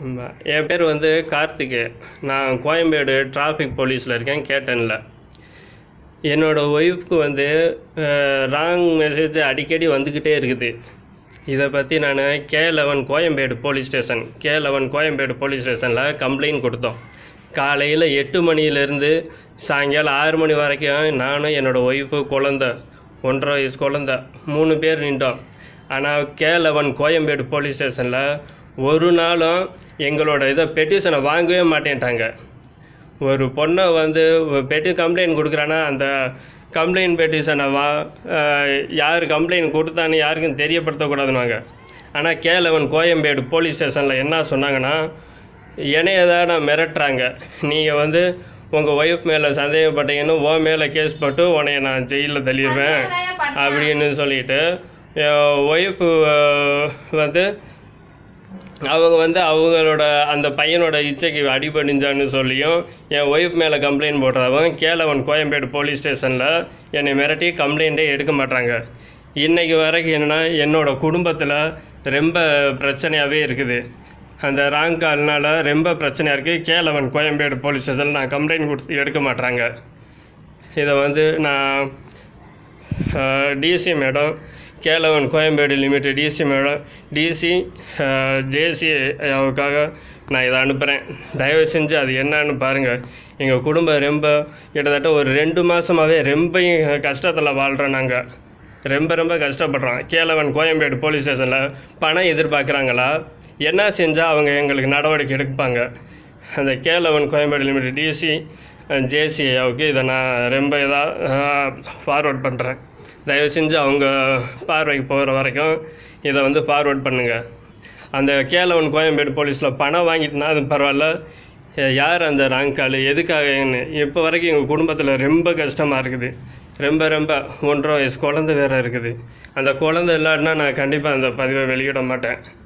ஆமா. என் பேர் வந்து கார்த்திக் நான் கோயம்பேடு டிராஃபிக் போலீஸில் இருக்கேன் கேட்டனில் என்னோடய ஒய்ஃப்க்கு வந்து ராங் மெசேஜ் அடிக்கடி வந்துக்கிட்டே இருக்குது இதை பற்றி நான் K eleven Koyambedu police station K eleven Koyambedu police ஸ்டேஷனில் கம்ப்ளைண்ட் கொடுத்தோம் காலையில் எட்டு மணிலேருந்து சாயங்காலம் ஆறு மணி வரைக்கும் நானும் என்னோடய ஒய்ஃபு குழந்த ஒன்றரை வயசு குழந்த மூணு பேர் நின்றோம் ஆனால் கே லெவன் கோயம்பேடு போலீஸ் ஸ்டேஷனில் ஒரு நாளும் எங்களோட இதை பெட்டிஷனை வாங்கவே மாட்டேன்ட்டாங்க ஒரு பொண்ணை வந்து பெட்டி கம்ப்ளைண்ட் கொடுக்குறான்னா அந்த கம்ப்ளைண்ட் பெட்டிஷனை வா அஹ், யார் கம்ப்ளைண்ட் கொடுத்தான்னு யாருக்கும் தெரியப்படுத்தக்கூடாதுன்னாங்க ஆனால் கே லெவன் கோயம்பேடு போலீஸ் ஸ்டேஷனில் என்ன சொன்னாங்கன்னா என்னைய தான் மிரட்டுறாங்க நீங்கள் வந்து உங்கள் ஒய்ஃப் மேலே சந்தேகப்பட்டீங்கன்னு ஓ மேலே கேஸ் போட்டு உன்னைய நான் ஜெயிலில் தள்ளிடுவேன் அப்படின்னு சொல்லிட்டு ஒய்ஃபு வந்து அவங்க வந்து அவங்களோட அந்த பையனோட இச்சைக்கு அடிபணிஞ்சான்னு சொல்லியும் என் ஒய்ஃப் மேலே கம்ப்ளைண்ட் போடுறவங்க கேலவன் கோயம்பேடு போலீஸ் ஸ்டேஷனில் என்னை மிரட்டி கம்ப்ளைண்ட்டே எடுக்க மாட்டாங்க இன்றைக்கி வரைக்கும் என்னென்னா என்னோடய குடும்பத்தில் ரொம்ப பிரச்சனையாகவே இருக்குது அந்த ராங் கால்னால் ரொம்ப பிரச்சனையாக இருக்குது கேலவன் கோயம்பேடு போலீஸ் ஸ்டேஷனில் நான் கம்ப்ளைண்ட் கொடுத்து எடுக்க மாட்டாங்க இதை வந்து நான் DC madam K eleven Koyambedu limited DC madam DC JC அவருக்காக நான் இதை அனுப்புகிறேன் தயவு செஞ்சு அது என்னன்னு பாருங்கள் எங்கள் குடும்பம் ரொம்ப கிட்டத்தட்ட ஒரு ரெண்டு மாதமாகவே ரொம்ப கஷ்டத்தில் வாழ்கிறோம் நாங்கள் ரொம்ப ரொம்ப கஷ்டப்படுறோம் கேலவன் கோயம்பேடு போலீஸ் ஸ்டேஷனில் பணம் எதிர்பார்க்குறாங்களா என்ன செஞ்சால் அவங்க எங்களுக்கு நடவடிக்கை எடுப்பாங்க அந்த கேலவன் கோயம்பேடு லிமிடெட் டிசி ஜேசிஐயாவுக்கு இதை நான் ரொம்ப இதாக ஃபார்வர்ட் பண்ணுறேன் தயவு செஞ்சு அவங்க பார்வைக்கு போகிற வரைக்கும் இதை வந்து ஃபார்வர்ட் பண்ணுங்கள் அந்த கேலவன் கோயம்பேடு போலீஸில் பணம் வாங்கிட்டுனா அது பரவாயில்ல யார் அந்த ராங் கால் எதுக்காகன்னு இப்போ வரைக்கும் எங்கள் குடும்பத்தில் ரொம்ப கஷ்டமாக இருக்குது ரொம்ப ரொம்ப ஒன்றரை வயசு குழந்தை வேறு இருக்குது அந்த குழந்தை இல்லாட்டினா நான் கண்டிப்பாக அந்த பதிவை வெளியிட மாட்டேன்